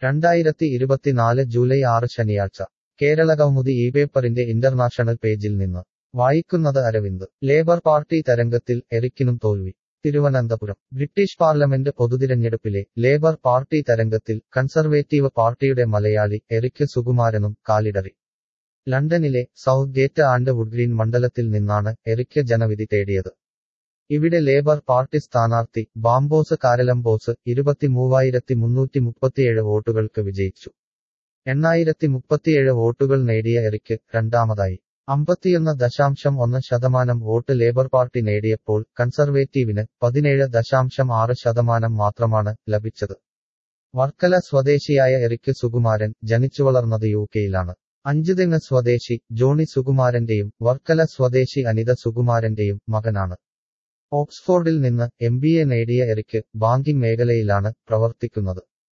രണ്ടായിരത്തി ഇരുപത്തിനാല് ജൂലൈ ആറ് ശനിയാഴ്ച കേരളകൗമുദി ഈ പേപ്പറിന്റെ ഇന്റർനാഷണൽ പേജിൽ നിന്ന് വായിക്കുന്നത് അരവിന്ദ് ലേബർ പാർട്ടി തരംഗത്തിൽ എറിക്കിനും തോൽവി തിരുവനന്തപുരം ബ്രിട്ടീഷ് പാർലമെന്റ് പൊതുതിരഞ്ഞെടുപ്പിലെ ലേബർ പാർട്ടി തരംഗത്തിൽ കൺസർവേറ്റീവ് പാർട്ടിയുടെ മലയാളി എറിക്ക് സുകുമാരനും കാലിടറി ലണ്ടനിലെ സൗത്ത് ഗേറ്റ് ആൻഡ് വുഡ്ഗ്രീൻ മണ്ഡലത്തിൽ നിന്നാണ് എറിക്ക് ജനവിധി തേടിയത് ഇവിടെ ലേബർ പാർട്ടി സ്ഥാനാർത്ഥി ബാംബോസ് കാരലംബോസ് ഇരുപത്തിമൂവായിരത്തി മുന്നൂറ്റി മുപ്പത്തിയേഴ് വോട്ടുകൾക്ക് വിജയിച്ചു എണ്ണായിരത്തി മുപ്പത്തിയേഴ് വോട്ടുകൾ നേടിയ എറിക്ക് രണ്ടാമതായി അമ്പത്തിയൊന്ന് ദശാംശം ഒന്ന് ശതമാനം വോട്ട് ലേബർ പാർട്ടി നേടിയപ്പോൾ കൺസർവേറ്റീവിന് പതിനേഴ് ദശാംശം ആറ് ശതമാനം മാത്രമാണ് ലഭിച്ചത് വർക്കല സ്വദേശിയായ എറിക്ക് സുകുമാരൻ ജനിച്ചുവളർന്നത് യു കെയിലാണ് അഞ്ചുതെങ്ങ് സ്വദേശി ജോണി സുകുമാരന്റെയും വർക്കല സ്വദേശി അനിത സുകുമാരന്റെയും മകനാണ് ഓക്സ്ഫോർഡിൽ നിന്ന് എം ബി എ നേടിയ എറിക്ക് ബാങ്കിംഗ് മേഖലയിലാണ് പ്രവർത്തിക്കുന്നത്